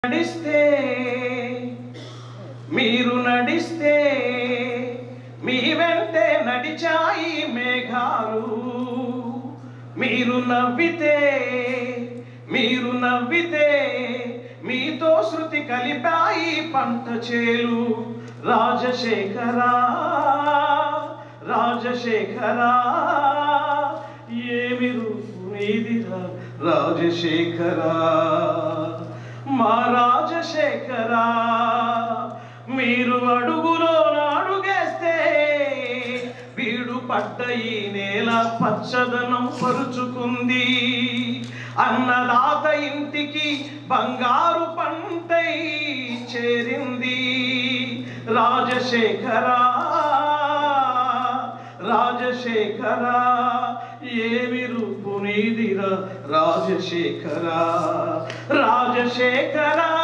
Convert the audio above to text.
నడిస్తే మీరు నడిస్తే మీ వెంటే నడిచాయి మేఘాలు మీరు నవ్వితే మీరు నవ్వితే మీతో శృతి కలిపాయి పంట చేలు రాజశేఖరా రాజశేఖరా ఏమి రూపు నీదిరా రాజశేఖరా మా రాజశేఖరా మీరు అడుగులో అడుగేస్తే వీడు పడ్డ ఈ నేల పచ్చదనం పరుచుకుంది అన్నదాత ఇంటికి బంగారు పంటై చేరింది రాజశేఖరా రాజశేఖరా ఏమి రూపు నీదిరా రాజశేఖరా రాజశేఖరా